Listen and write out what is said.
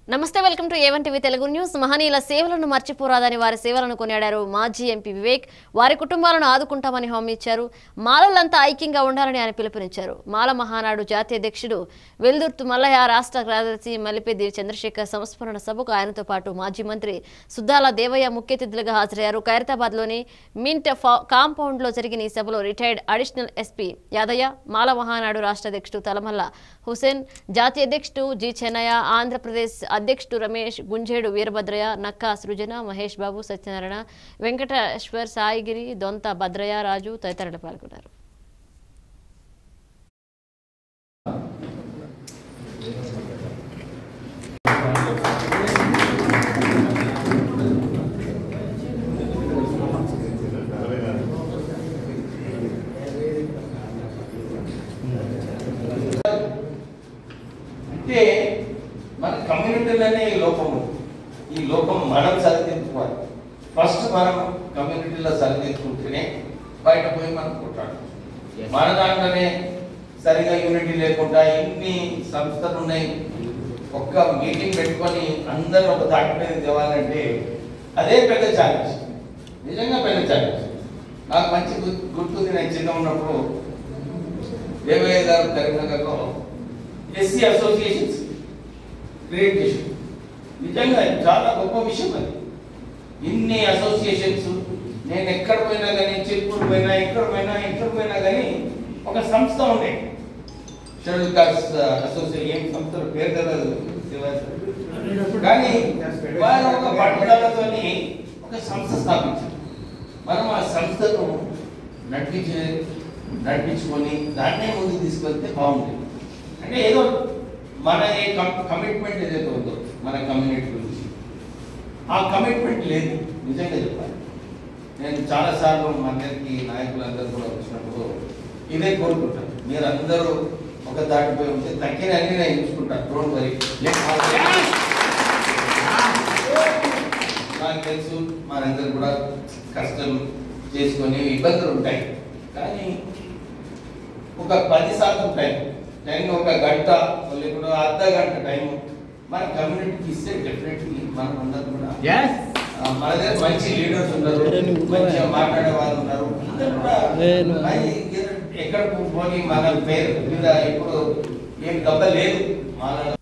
నమస్తే welcome to A one TV Telugu news మహనీయుల సేవలను మర్చిపోరాదని వారి సేవలను కొనియాడారు మాజీ ఎంపీ వివేక్ వారి కుటుంబాలను ఆదుకుంటామని హామీ ఇచ్చారు మాలలంతా ఐక్యంగా ఉండాలని ఆయన పిలుపునిచ్చారు మాల మహానాడు జాతీయ అధ్యక్షుడు వెల్దుర్తు మల్లయ్య రాష్ట్ర కార్యదర్శి మల్లిపెద్ది చంద్రశేఖర్ సంస్మరణ సభకు ఆయనతో పాటు మాజీ మంత్రి సుద్దాల దేవయ్య ముఖ్య అతిథులుగా హాజరయ్యారు ఖైరతాబాద్లోని మింట్ ఫా- కాంపౌండ్లో జరిగిన ఈ సభలో retired additional SP Yadaiah Mala Mahanadu రాష్ట్ర అధ్యక్షుడు తలమల్ల హుసేన్ జాతీయ అధ్యక్షుడు జి చెన్నయ్య ఆంధ్రప్రదేశ్ అధ్యక్షుడు రమేష్ గుంజేడు వీరభద్రయ్య నక్కా సృజన మహేష్ బాబు సత్యనారాయణ వెంకటేశ్వర్ సాయిగిరి దొంత భద్రయ్య రాజు తదితరులు పాల్గొన్నారు అంటే మన కమ్యూనిటీలోనే ఈ లోపం ఉంది. ఈ లోపం మనం సరిదిద్దుకోవాలి ఫస్ట్ మనం కమ్యూనిటీలో సరిదిద్దుకుంటేనే బయట పోయి మనం కొట్టాడు మన దాంట్లోనే సరిగా యూనిటీ లేకుండా ఎన్ని సంస్థలు ఉన్నాయి ఒక్క మీటింగ్ పెట్టుకొని అందరూ ఒక దాటి మీద తేవాలంటే అదే పెద్ద ఛాలెంజ్ నిజంగా పెద్ద ఛాలెంజ్ నాకు మంచి గు- గుర్తుంది నేను చిన్న ఉన్నప్పుడు దేవయ్య గారు కరీంనగర్లో ఎస్సీ అసోసియేషన్స్ క్రియేట్ చేశారు నిజంగా ఇది చాలా గొప్ప విషయం అది ఇన్ని అసోసియేషన్స్ నేను ఎక్కడ పోయినా కానీ చిత్తూరు పోయినా ఎక్కడ పోయినా ఎక్కడ పోయినా కానీ ఒక సంస్థ ఉండే షెడ్యూల్ కాస్ట్ అసోసియేషన్ ఏం సంస్థ పేరు తెలియదు తెలియదు. కానీ వారు ఒక పట్టుదలతోని ఒక సంస్థ స్థాపించారు మనం ఆ సంస్థను నడిపించే నడిపించుకొని దాన్నే ముందుకు తీసుకెళ్తే బాగుంటుంది అంటే ఏదో మన ఏ కమిట్మెంట్ ఏదైతే ఉందో మన కమ్యూనిటీ గురించి ఆ కమిట్మెంట్ లేదు నిజంగా చెప్పాలి నేను చాలాసార్లు మన దగ్గరికి నాయకులందరూ కూడా వచ్చినప్పుడు ఇదే కోరుకుంటాను మీరు అందరూ ఒక దాటిపోయి ఉంటే తగ్గిన అన్ని నేను ఎంచుకుంటాను డోంట్ వరీ నాకు తెలుసు మనందరూ కూడా కష్టం చేసుకొని ఇబ్బందులు ఉంటాయి కానీ ఒక పది శాతం టైం టైం ఒక గంట లేకుండా అర్ధ గంట టైం మన కమ్యూనిటీకి ఇస్తే డెఫినెట్లీ మనం అందరం కూడా ఆ, మన దగ్గర మంచి లీడర్స్ ఉన్నారు మంచిగా మాట్లాడే వాళ్ళు ఉన్నారు అందరూ కూడా మరి ఎక్కడ పోని మన పేరు మీద ఇప్పుడు ఏం దెబ్బ లేదు మన